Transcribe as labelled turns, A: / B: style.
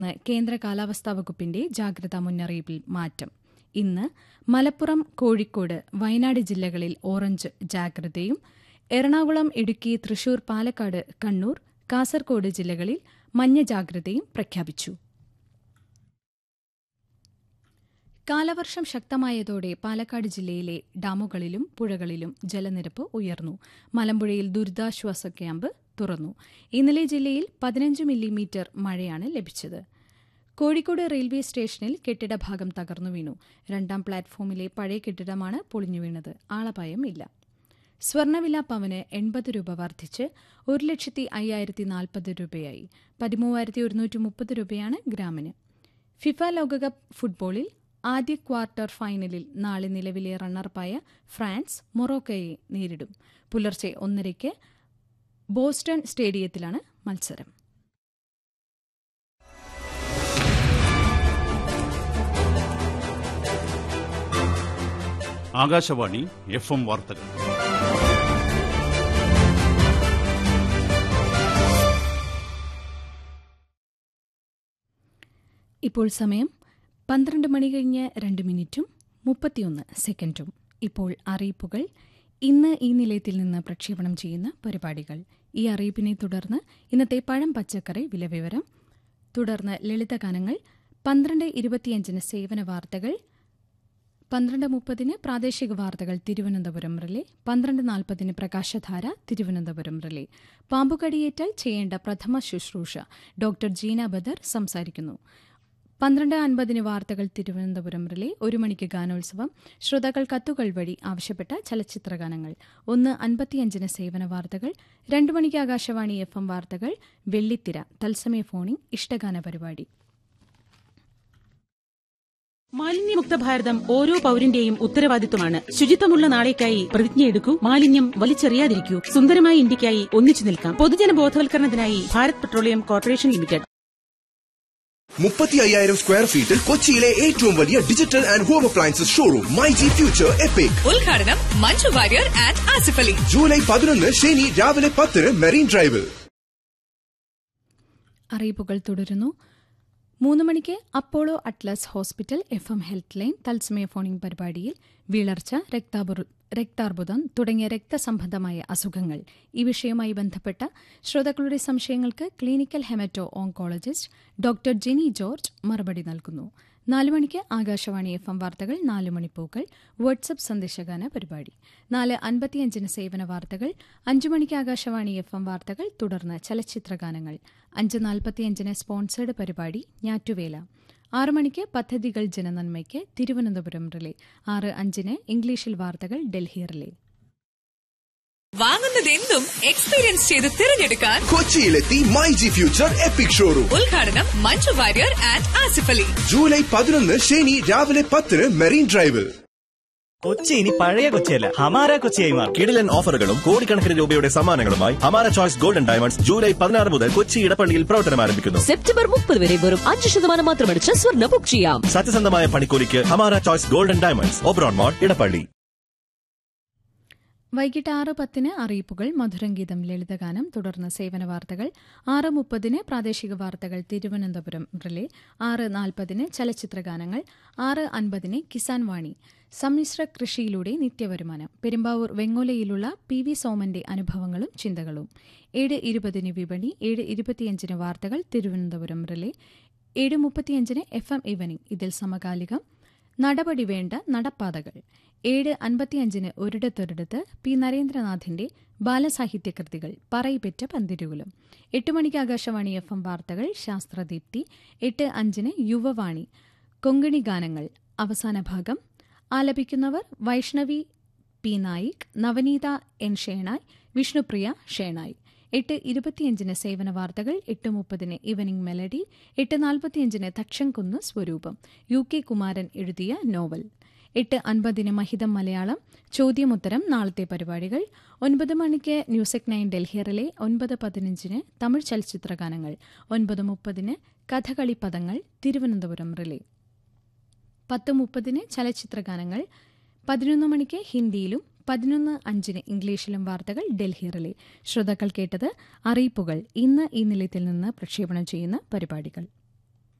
A: കേന്ദ്ര കാലാവസ്ഥാ വകുപ്പിന്റെ ജാഗ്രതാ മുന്നറിയിപ്പിൽ മാറ്റം ഇന്ന് മലപ്പുറം കോഴിക്കോട് വയനാട് ജില്ലകളിൽ ഓറഞ്ച് ജാഗ്രതയും എറണാകുളം ഇടുക്കി തൃശൂർ പാലക്കാട് കണ്ണൂർ കാസർകോട് ജില്ലകളിൽ മഞ്ഞ ജാഗ്രതയും പ്രഖ്യാപിച്ചു കാലവർഷം ശക്തമായതോടെ പാലക്കാട് ജില്ലയിലെ ഡാമുകളിലും പുഴകളിലും ജലനിരപ്പ് ഉയർന്നു മലമ്പുഴയിൽ ദുരിതാശ്വാസ ക്യാമ്പ് തുറന്നു ഇന്നലെ ജില്ലയിൽ പതിനഞ്ച് മില്ലിമീറ്റർ മഴയാണ് ലഭിച്ചത് കോഴിക്കോട് റെയിൽവേ സ്റ്റേഷനിൽ കെട്ടിടഭാഗം തകർന്നു വീണു രണ്ടാം പ്ലാറ്റ്ഫോമിലെ പഴയ കെട്ടിടമാണ് പൊളിഞ്ഞു വീണത് ആളപായം ഇല്ല സ്വർണ്ണവില പവന് എൺപത് രൂപ വർദ്ധിച്ച് ഒരു ലക്ഷത്തി അയ്യായിരത്തി നാൽപ്പത് രൂപയായി പതിമൂവായിരത്തി ഒരുന്നൂറ്റി മുപ്പത് രൂപയാണ് ഗ്രാമിന് ഫിഫ ലോകകപ്പ് ഫുട്ബോളിൽ ആദ്യ ക്വാർട്ടർ ഫൈനലിൽ നാളെ നിലവിലെ റണ്ണറപ്പായ ഫ്രാൻസ് മൊറോക്കയെ നേരിടും പുലർച്ചെ ഒന്നരയ്ക്ക് ബോസ്റ്റൺ സ്റ്റേഡിയത്തിലാണ് മത്സരം
B: ആകാശവാണി എഫ് എം വാർത്തകൾ
A: ഇപ്പോൾ സമയം പന്ത്രണ്ട് മണി കഴിഞ്ഞ് രണ്ട് മിനിറ്റും മുപ്പത്തിയൊന്ന് സെക്കൻഡും ഇപ്പോൾ അറിയിപ്പുകൾ ഇന്ന് ഈ നിലയത്തിൽ നിന്ന് പ്രക്ഷേപണം ചെയ്യുന്ന പരിപാടികൾ ഈ അറിയിപ്പിനെ തുടർന്ന് ഇന്നത്തെ പഴം പച്ചക്കറി വിലവിവരം തുടർന്ന് ലളിതഗാനങ്ങൾ പന്ത്രണ്ട് ഇരുപത്തിയഞ്ചിന് സേവന വാർത്തകൾ പന്ത്രണ്ട് മുപ്പതിന് പ്രാദേശിക വാർത്തകൾ തിരുവനന്തപുരം റിലേ പന്ത്രണ്ട് നാൽപ്പതിന് പ്രകാശധാര തിരുവനന്തപുരം റിലേ പാമ്പുകടിയേറ്റാൽ ചെയ്യേണ്ട പ്രഥമ ശുശ്രൂഷ ഡോക്ടർ ജീന ബദർ സംസാരിക്കുന്നു പന്ത്രണ്ട് അൻപതിന് വാർത്തകൾ തിരുവനന്തപുരം റിലേ ഒരു മണിക്ക് ഗാനോത്സവം ശ്രോതാക്കൾ കത്തുകൾ വഴി ആവശ്യപ്പെട്ട ചലച്ചിത്രഗാനങ്ങൾ ഒന്ന് അൻപത്തിയഞ്ചിന് സേവന വാർത്തകൾ രണ്ടു മണിക്ക് ആകാശവാണി എഫ് എം വാർത്തകൾ വെള്ളിത്തിര തത്സമയ ഫോണിംഗ് ഇഷ്ടഗാന പരിപാടി
C: മാലിന്യമുക്ത ഭാരതം ഓരോ പൌരന്റെയും ഉത്തരവാദിത്വമാണ് ശുചിത്വമുള്ള നാളേക്കായി പ്രതിജ്ഞയെടുക്കൂ മാലിന്യം വലിച്ചെറിയാതിരിക്കൂ സുന്ദരമായ ഇന്ത്യക്കായി ഒന്നിച്ചു നിൽക്കാം പൊതുജന ബോധവൽക്കരണത്തിനായി ഭാരത് പെട്രോളിയം കോർപ്പറേഷൻ ലിമിറ്റഡ്
D: മുപ്പത്തി അയ്യായിരം സ്ക്വയർ ഫീറ്റിൽ കൊച്ചിയിലെ ഏറ്റവും വലിയ digital and home appliances showroom My G future epic
E: ഉദ്ഘാടനം മഞ്ജു വാര്യർ ആൻഡ് ആസിഫ് അലി
D: ജൂലൈ പതിനൊന്ന് ശനി രാവിലെ പത്തിന് മെറീൻ ഡ്രൈവിൽ
A: അറിയിപ്പുകൾ തുടരുന്നു മൂന്ന് മണിക്ക് Apollo Atlas hospital F M health line തത്സമയ ഫോണിംഗ് പരിപാടിയിൽ വീളർച്ച രക്താബുർ രക്താർബുദം തുടങ്ങിയ രക്തസംബന്ധമായ അസുഖങ്ങൾ ഈ വിഷയവുമായി ബന്ധപ്പെട്ട ശ്രോതാക്കളുടെ സംശയങ്ങൾക്ക് clinical haemato oncologist doctor Jeni George മറുപടി നൽകുന്നു നാല് മണിക്ക് ആകാശവാണി എഫ് എം വാർത്തകൾ നാല് മണിപ്പൂക്കൾ വാട്സപ്പ് സന്ദേശഗാന പരിപാടി നാല് അൻപത്തിയഞ്ചിന് സേവന വാർത്തകൾ അഞ്ചു മണിക്ക് ആകാശവാണി എഫ് എം വാർത്തകൾ തുടർന്ന് ചലച്ചിത്രഗാനങ്ങൾ അഞ്ച് നാൽപ്പത്തിയഞ്ചിന് സ്പോൺസേഡ് പരിപാടി ഞാറ്റുവേല ആറ് മണിക്ക് പദ്ധതികൾ ജനനന്മയ്ക്ക് തിരുവനന്തപുരം റിലേ ആറ് അഞ്ചിന് ഇംഗ്ലീഷിൽ വാർത്തകൾ ഡൽഹി റിലേ
E: വാങ്ങുന്നതെന്തും എക്സ്പീരിയൻസ് ചെയ്ത് തിരഞ്ഞെടുക്കാൻ
D: കൊച്ചിയിലെത്തി My G future epic showroom
E: ഉദ്ഘാടനം മഞ്ജു വാര്യർ ആൻഡ് ആസിഫ് അലി
D: ജൂലൈ പതിനൊന്ന് ശനി രാവിലെ പത്തിന് മെറീൻ ഡ്രൈവിൽ
F: കൊച്ചി ഇനി പഴയ കൊച്ചിയല്ല ഹമാര കൊച്ചിയായി മാറും
G: കിടിലൻ ഓഫറുകളും കോടിക്കണക്കിന് രൂപയുടെ സമ്മാനങ്ങളുമായി ഹമാര ചോയ്സ് ഗോൾഡൻ ഡയമണ്ട്സ് ജൂലൈ പതിനാറ് മുതൽ കൊച്ചി ഇടപ്പള്ളിയിൽ പ്രവർത്തനം ആരംഭിക്കുന്നു
H: സെപ്റ്റംബർ മുപ്പത് വരെ വെറും അഞ്ച് ശതമാനം മാത്രമടിച്ച് സ്വർണ്ണ ബുക്ക് ചെയ്യാം
G: സത്യസന്ധമായ പണിക്കൂലിക്ക് Hamara choice golden diamonds Oberon mall Edappally
A: വൈകിട്ട് ആറ് പത്തിന് അറിയിപ്പുകൾ മധുരംഗീതം ലളിതഗാനം തുടർന്ന് സേവന വാർത്തകൾ ആറ് മുപ്പതിന് പ്രാദേശിക വാർത്തകൾ തിരുവനന്തപുരം റിലേ ആറ് നാൽപ്പതിന് ചലച്ചിത്രഗാനങ്ങൾ ആറ് അൻപതിന് കിസാൻ വാണി സമ്മിശ്ര കൃഷിയിലൂടെ നിത്യവരുമാനം പെരുമ്പാവൂർ വെങ്ങോലയിലുള്ള പി വി സോമന്റെ അനുഭവങ്ങളും ചിന്തകളും ഏഴ് ഇരുപതിന് വിപണി ഏഴ് ഇരുപത്തിയഞ്ചിന് വാർത്തകൾ തിരുവനന്തപുരം റിലേ ഏഴ് മുപ്പത്തിയഞ്ചിന് എഫ് എം ഈവനിംഗ് ഇതിൽ സമകാലികം നടപടി വേണ്ട നടപ്പാതകൾ ഏഴ് അൻപത്തിയഞ്ചിന് ഒരിടത്തൊരിടത്ത് പി നരേന്ദ്രനാഥിന്റെ ബാലസാഹിത്യ കൃതികൾ പറയിപ്പെറ്റ പന്തിരുകുലം എട്ട് മണിക്ക് ആകാശവാണി എഫ് എം വാർത്തകൾ ശാസ്ത്രദീപ്തി എട്ട് അഞ്ചിന് യുവവാണി കൊങ്കണി ഗാനങ്ങൾ അവസാന ഭാഗം ആലപിക്കുന്നവർ വൈഷ്ണവി പി നായിക് നവനീത എൻ ഷേണായ് വിഷ്ണുപ്രിയ ഷേണായ് എട്ട് ഇരുപത്തിയഞ്ചിന് സേവന വാർത്തകൾ എട്ട് മുപ്പതിന് ഈവനിംഗ് മെലഡി എട്ട് നാൽപ്പത്തിയഞ്ചിന് തക്ഷംകുന്ന് സ്വരൂപം യു കെ കുമാരൻ എഴുതിയ നോവൽ എട്ട് അൻപതിന് മഹിതം മലയാളം ചോദ്യമുത്തരം നാളത്തെ പരിപാടികൾ ഒൻപത് മണിക്ക് ന്യൂസെക് നയൻ ഡൽഹിയറിലെ ഒൻപത് പതിനഞ്ചിന് തമിഴ് ചലച്ചിത്രഗാനങ്ങൾ ഒൻപത് മുപ്പതിന് കഥകളി പദങ്ങൾ തിരുവനന്തപുരം റിലേ പത്ത് മുപ്പതിന് ചലച്ചിത്രഗാനങ്ങൾ പതിനൊന്ന് മണിക്ക് ഹിന്ദിയിലും പതിനൊന്ന് അഞ്ചിന് ഇംഗ്ലീഷിലും വാർത്തകൾ ഡൽഹി റിലേ ശ്രോതാക്കൾ കേട്ടത് അറിയിപ്പുകൾ ഇന്ന് ഈ നിലയത്തിൽ നിന്ന് പ്രക്ഷേപണം ചെയ്യുന്ന പരിപാടികൾ